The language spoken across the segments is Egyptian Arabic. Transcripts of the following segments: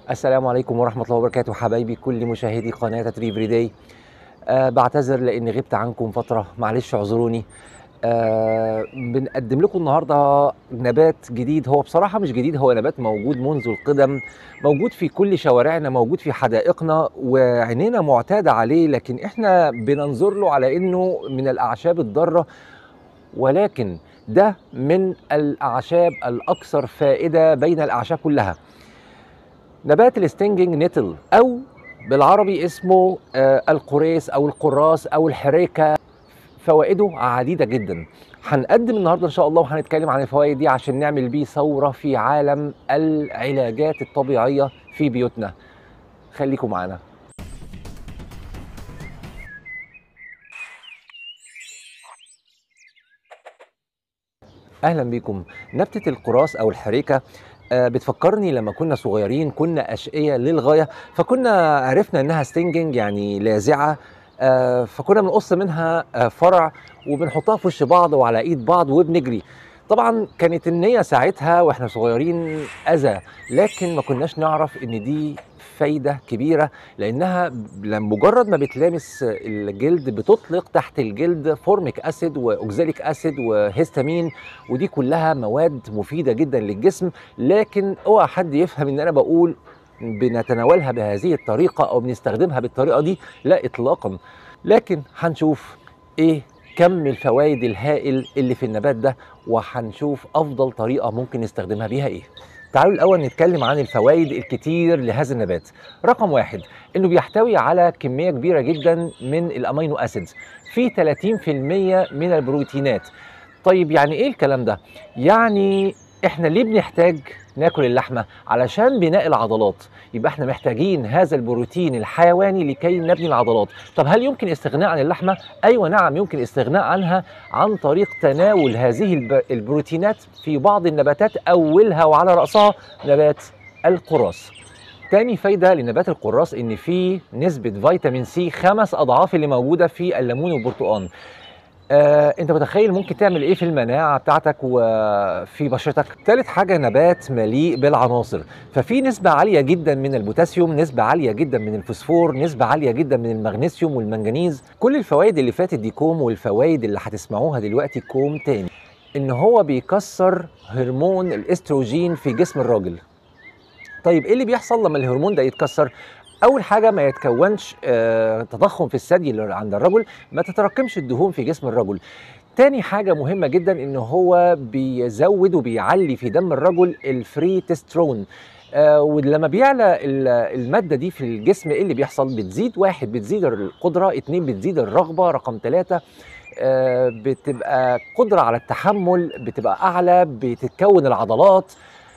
السلام عليكم ورحمة الله وبركاته حبايبي كل مشاهدي قناة تريفري داي أه بعتذر لأني غبت عنكم فترة معلش اعذروني أه بنقدم لكم النهاردة نبات جديد هو بصراحة مش جديد هو نبات موجود منذ القدم موجود في كل شوارعنا موجود في حدائقنا وعينينا معتادة عليه لكن احنا بننظر له على انه من الأعشاب الضارة ولكن ده من الأعشاب الأكثر فائدة بين الأعشاب كلها نبات الستينجينج نيتل او بالعربي اسمه آه القريس او القراص او الحريكه فوائده عديده جدا هنقدم النهارده ان شاء الله وهنتكلم عن الفوائد دي عشان نعمل بيه ثوره في عالم العلاجات الطبيعيه في بيوتنا خليكم معانا اهلا بيكم نبته القراص او الحريكه آه، بتفكرني لما كنا صغيرين كنا اشقياء للغايه فكنا عرفنا انها ستينجنج يعني لاذعه آه، فكنا بنقص منها آه، فرع وبنحطها في وش بعض وعلى ايد بعض وبنجري طبعا كانت النيه ساعتها واحنا صغيرين اذى لكن ما كناش نعرف ان دي فايده كبيره لانها مجرد ما بتلامس الجلد بتطلق تحت الجلد فورميك اسيد واوكزاليك اسيد وهيستامين ودي كلها مواد مفيده جدا للجسم لكن اوعى حد يفهم ان انا بقول بنتناولها بهذه الطريقه او بنستخدمها بالطريقه دي لا اطلاقا لكن هنشوف ايه كم الفوائد الهائل اللي في النبات ده وهنشوف افضل طريقه ممكن نستخدمها بيها ايه تعالوا الأول نتكلم عن الفوائد الكتير لهذا النبات رقم واحد إنه بيحتوي على كمية كبيرة جدا من الأمينو أسيدز في 30% من البروتينات طيب يعني إيه الكلام ده؟ يعني إحنا ليه بنحتاج ناكل اللحمة علشان بناء العضلات يبقى احنا محتاجين هذا البروتين الحيواني لكي نبني العضلات طب هل يمكن استغناء عن اللحمة ايوه نعم يمكن استغناء عنها عن طريق تناول هذه البروتينات في بعض النباتات اولها وعلى راسها نبات القراص تاني فايدة لنبات القراص إن فيه نسبة فيتامين سي خمس أضعاف اللي موجودة في الليمون والبرتقال آه، انت متخيل ممكن تعمل ايه في المناعه بتاعتك وفي بشرتك ثالث حاجه نبات مليء بالعناصر ففي نسبه عاليه جدا من البوتاسيوم نسبه عاليه جدا من الفوسفور نسبه عاليه جدا من المغنيسيوم والمنجنيز كل الفوائد اللي فاتت دي كوم والفوائد اللي هتسمعوها دلوقتي كوم تاني ان هو بيكسر هرمون الاستروجين في جسم الراجل طيب ايه اللي بيحصل لما الهرمون ده يتكسر اول حاجه ما يتكونش آه تضخم في الثدي اللي عند الرجل ما تتراكمش الدهون في جسم الرجل تاني حاجة مهمة جدا ان هو بيزود وبيعلي في دم الرجل الفري تسترون آه ولما بيعلى المادة دي في الجسم ايه اللي بيحصل بتزيد واحد بتزيد القدرة اتنين بتزيد الرغبة رقم ثلاثة آه بتبقى قدرة على التحمل بتبقى أعلى بتتكون العضلات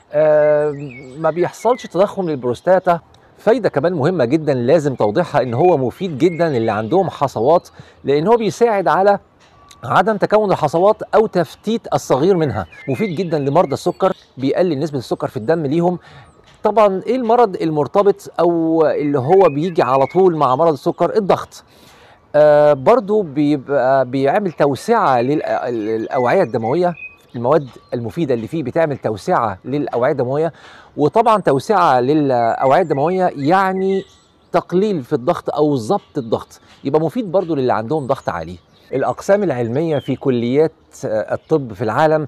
آه ما بيحصلش تضخم للبروستاتا فايدة كمان مهمة جدا لازم توضيحها ان هو مفيد جدا اللي عندهم حصوات لان هو بيساعد على عدم تكون الحصوات او تفتيت الصغير منها مفيد جدا لمرضى السكر بيقلل نسبة السكر في الدم ليهم طبعا ايه المرض المرتبط او اللي هو بيجي على طول مع مرض السكر الضغط آه برضو بيبقى بيعمل توسعة للأوعية الدموية المواد المفيده اللي فيه بتعمل توسعه للاوعيه الدمويه وطبعا توسعه للاوعيه الدمويه يعني تقليل في الضغط او ضبط الضغط يبقى مفيد برضو للي عندهم ضغط عالي الاقسام العلميه في كليات الطب في العالم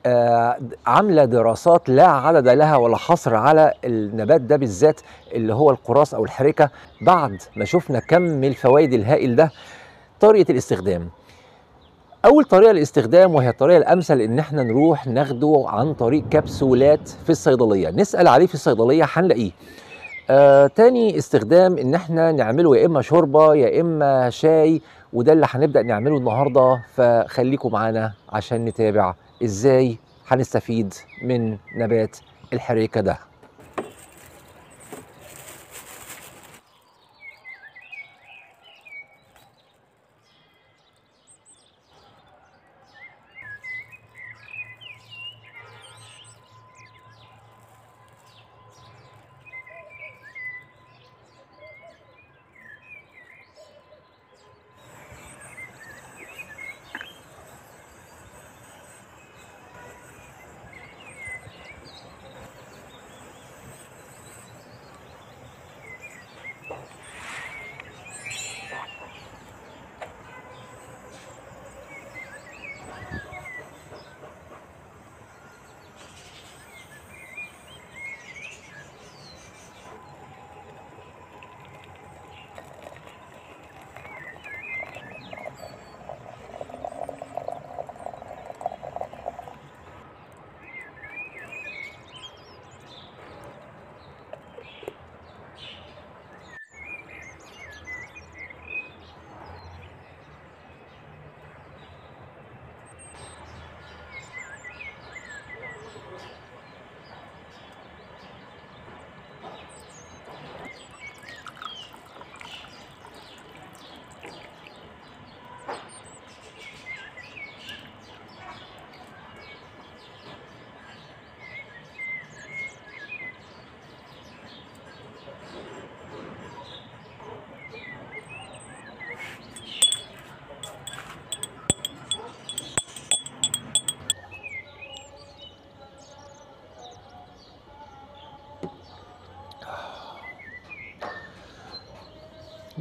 عامله دراسات لا عدد لها ولا حصر على النبات ده بالذات اللي هو القراص او الحريكه بعد ما شفنا كم الفوائد الهائل ده طريقه الاستخدام اول طريقه للاستخدام وهي الطريقه الامثل ان احنا نروح ناخده عن طريق كبسولات في الصيدليه نسال عليه في الصيدليه هنلاقيه آه تاني استخدام ان احنا نعمله يا اما شوربه يا اما شاي وده اللي هنبدا نعمله النهارده فخليكم معانا عشان نتابع ازاي هنستفيد من نبات الحريكه ده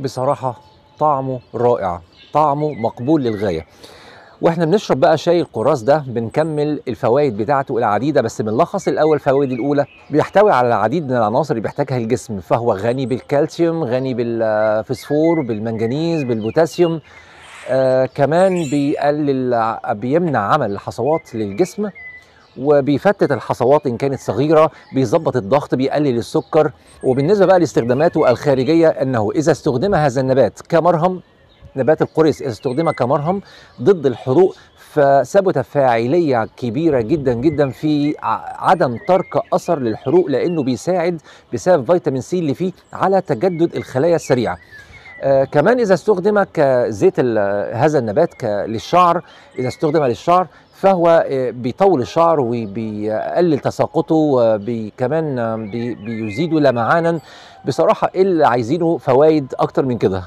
بصراحة طعمه رائع طعمه مقبول للغاية واحنا بنشرب بقى شاي القراص ده بنكمل الفوائد بتاعته العديدة بس بنلخص الأول الفوائد الأولى بيحتوي على العديد من العناصر اللي بيحتاجها الجسم فهو غني بالكالسيوم غني بالفسفور بالمنجنيز بالبوتاسيوم آه كمان بيقلل بيمنع عمل الحصوات للجسم وبيفتت الحصوات ان كانت صغيره بيظبط الضغط بيقلل السكر وبالنسبه بقى لاستخداماته الخارجيه انه اذا استخدم هذا النبات كمرهم نبات القريس اذا استخدم كمرهم ضد الحروق فثبت فاعليه كبيره جدا جدا في عدم ترك اثر للحروق لانه بيساعد بسبب فيتامين سي اللي فيه على تجدد الخلايا السريعه آه كمان اذا استخدم كزيت هذا النبات للشعر اذا استخدم للشعر فهو بيطول الشعر وبيقلل تساقطه وكمان بي بيزيده لمعانا بصراحه ايه اللي عايزينه فوائد اكتر من كده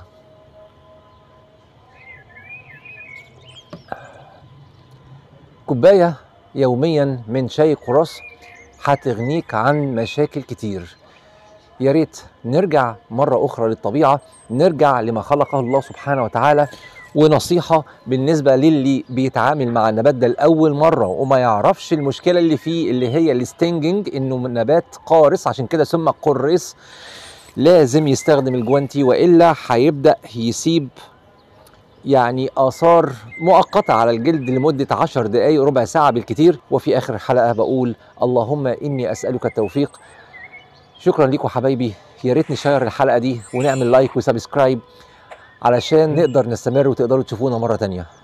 كوبايه يوميا من شاي قراص هتغنيك عن مشاكل كتير يا ريت نرجع مرة أخرى للطبيعة نرجع لما خلقه الله سبحانه وتعالى ونصيحة بالنسبة للي بيتعامل مع النبات ده لأول مرة وما يعرفش المشكلة اللي فيه اللي هي الستينجنج إنه نبات قارص عشان كده سمى قرص لازم يستخدم الجوانتي وإلا هيبدأ يسيب يعني آثار مؤقتة على الجلد لمدة عشر دقايق ربع ساعة بالكتير وفي آخر الحلقة بقول اللهم إني أسألك التوفيق شكرا لكم حبايبي يا ريت نشير الحلقة دي ونعمل لايك وسبسكرايب علشان نقدر نستمر وتقدروا تشوفونا مرة تانية